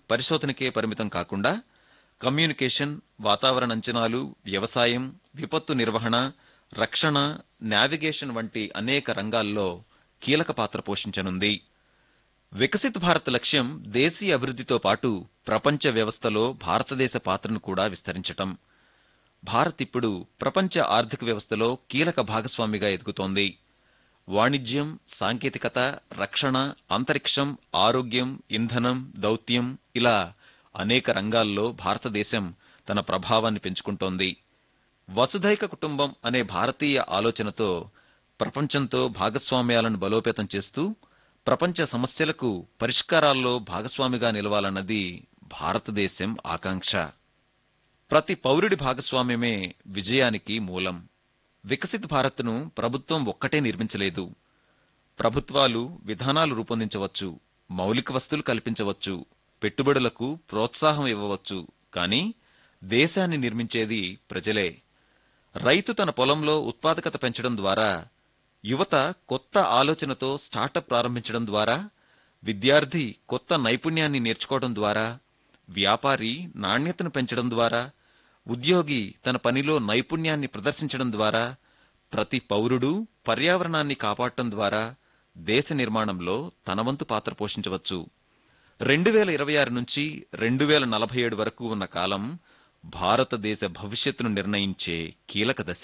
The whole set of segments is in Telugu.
పరిశోధనకే పరిమితం కాకుండా కమ్యూనికేషన్ వాతావరణ అంచనాలు వ్యవసాయం విపత్తు నిర్వహణ రక్షణ నావిగేషన్ వంటి అనేక రంగాల్లో కీలక పాత్ర పోషించనుంది వికసిత్ భారత్ లక్ష్యం దేశీయ అభివృద్ధితో పాటు ప్రపంచ వ్యవస్థలో భారతదేశ పాత్రను కూడా విస్తరించటం భారత్ ఇప్పుడు ప్రపంచ ఆర్థిక వ్యవస్థలో కీలక భాగస్వామిగా ఎదుగుతోంది వాణిజ్యం సాంకేతికత రక్షణ అంతరిక్షం ఆరోగ్యం ఇంధనం దౌత్యం ఇలా అనేక రంగాల్లో భారతదేశం తన ప్రభావాన్ని పెంచుకుంటోంది వసుధైక కుటుంబం అనే భారతీయ ఆలోచనతో ప్రపంచంతో భాగస్వామ్యాలను బలోపేతం చేస్తూ ప్రపంచ సమస్యలకు పరిష్కారాల్లో భాగస్వామిగా నిలవాలన్నది భారతదేశం ఆకాంక్ష ప్రతి పౌరుడి భాగస్వామ్యమే విజయానికి మూలం వికసిత్ భారత్ను ప్రభుత్వం ఒక్కటే నిర్మించలేదు ప్రభుత్వాలు విధానాలు రూపొందించవచ్చు మౌలిక వస్తువులు కల్పించవచ్చు పెట్టుబడులకు ప్రోత్సాహం ఇవ్వవచ్చు కానీ దేశాన్ని నిర్మించేది ప్రజలే రైతు తన పొలంలో ఉత్పాదకత పెంచడం ద్వారా యువత కొత్త ఆలోచనతో స్టార్టప్ ప్రారంభించడం ద్వారా విద్యార్థి కొత్త నైపుణ్యాన్ని నేర్చుకోవడం ద్వారా వ్యాపారి నాణ్యతను పెంచడం ద్వారా ఉద్యోగి తన పనిలో నైపుణ్యాన్ని ప్రదర్శించడం ద్వారా ప్రతి పౌరుడు పర్యావరణాన్ని కాపాడటం ద్వారా దేశ నిర్మాణంలో తన వంతు పాత్ర పోషించవచ్చు రెండు వేల ఇరవై ఆరు నుంచి రెండు వేల నలభై ఏడు వరకు ఉన్న కాలం భారతదేశ భవిష్యత్తును నిర్ణయించే కీలక దశ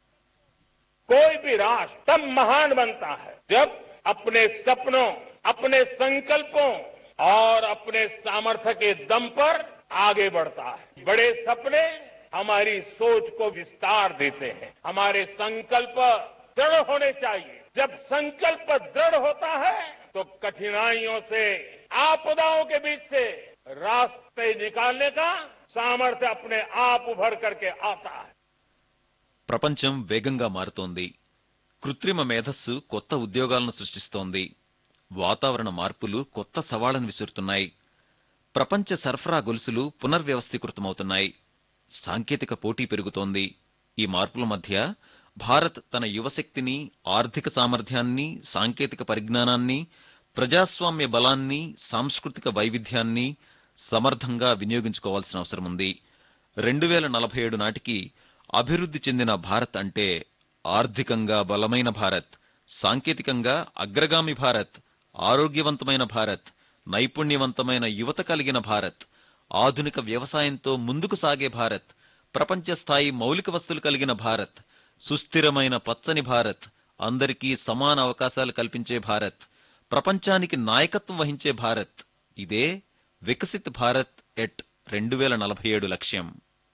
कोई भी राष्ट्र तब महान बनता है जब अपने सपनों अपने संकल्पों और अपने सामर्थ्य के दम पर आगे बढ़ता है बड़े सपने हमारी सोच को विस्तार देते हैं हमारे संकल्प दृढ़ होने चाहिए जब संकल्प दृढ़ होता है तो कठिनाइयों से आपदाओं के बीच से रास्ते निकालने का सामर्थ्य अपने आप उभर करके आता है ప్రపంచం వేగంగా మారుతోంది కృత్రిమ మేధస్సు కొత్త ఉద్యోగాలను సృష్టిస్తోంది వాతావరణ మార్పులు కొత్త సవాళ్లను విసురుతున్నాయి ప్రపంచ సరఫరా గొలుసులు పునర్వ్యవస్థీకృతమవుతున్నాయి సాంకేతిక పోటీ పెరుగుతోంది ఈ మార్పుల మధ్య భారత్ తన యువశక్తిని ఆర్థిక సామర్థ్యాన్ని సాంకేతిక పరిజ్ఞానాన్ని ప్రజాస్వామ్య బలాన్ని సాంస్కృతిక వైవిధ్యాన్ని సమర్థంగా వినియోగించుకోవాల్సిన అవసరం ఉంది రెండు వేల నలభై ఏడు నాటికి అభివృద్ధి చెందిన భారత్ అంటే ఆర్థికంగా బలమైన భారత్ సాంకేతికంగా అగ్రగామి భారత్ ఆరోగ్యవంతమైన భారత్ నైపుణ్యవంతమైన యువత కలిగిన భారత్ ఆధునిక వ్యవసాయంతో ముందుకు సాగే భారత్ ప్రపంచ స్థాయి మౌలిక వస్తువులు కలిగిన భారత్ సుస్థిరమైన పచ్చని భారత్ అందరికీ సమాన అవకాశాలు కల్పించే భారత్ ప్రపంచానికి నాయకత్వం వహించే భారత్ ఇదే వికసిత్ భారత్ ఎట్ రెండు వేల నలభై ఏడు లక్ష్యం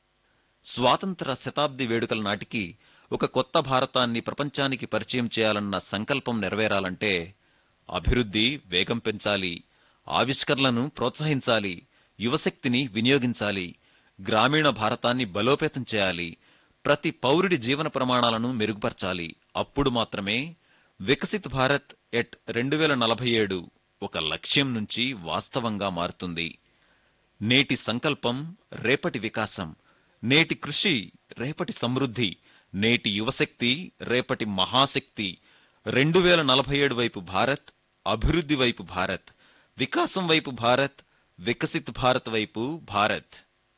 స్వాతంత్ర శతాబ్ది వేడుకల నాటికి ఒక కొత్త భారతాన్ని ప్రపంచానికి పరిచయం చేయాలన్న సంకల్పం నెరవేరాలంటే అభివృద్ధి వేగం పెంచాలి ఆవిష్కరణలను ప్రోత్సహించాలి యువశక్తిని వినియోగించాలి గ్రామీణ భారతాన్ని బలోపేతం చేయాలి ప్రతి పౌరుడి జీవన ప్రమాణాలను మెరుగుపరచాలి అప్పుడు మాత్రమే వికసిత్ భారత్ ఎట్ రెండు వేల నలభై ఏడు ఒక లక్ష్యం నుంచి వాస్తవంగా మారుతుంది నేటి సంకల్పం రేపటి వికాసం నేటి కృషి రేపటి సమృద్ధి నేటి యువశక్తి రేపటి మహాశక్తి రెండు వేల నలభై ఏడు వైపు భారత్ అభివృద్ధి వైపు భారత్ వికాసం వైపు భారత్ వికసిత్ భారత్ వైపు భారత్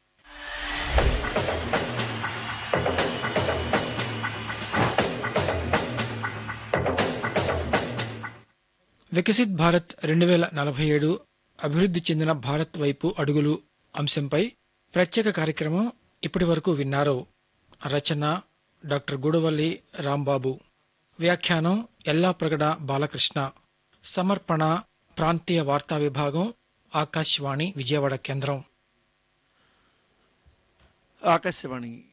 వికసిత్ భారత్ రెండు వేల నలభై ఏడు అభివృద్ధి చెందిన భారత్ వైపు అడుగులు అంశంపై ప్రత్యేక కార్యక్రమం ఇప్పటి వరకు విన్నారు రచన డాక్టర్ గూడవల్లి రాంబాబు వ్యాఖ్యానం ఎల్లాప్రగడ బాలకృష్ణ సమర్పణ ప్రాంతీయ వార్తా విభాగం ఆకాశవాణి విజయవాడ కేంద్రం ఆకాశవాణి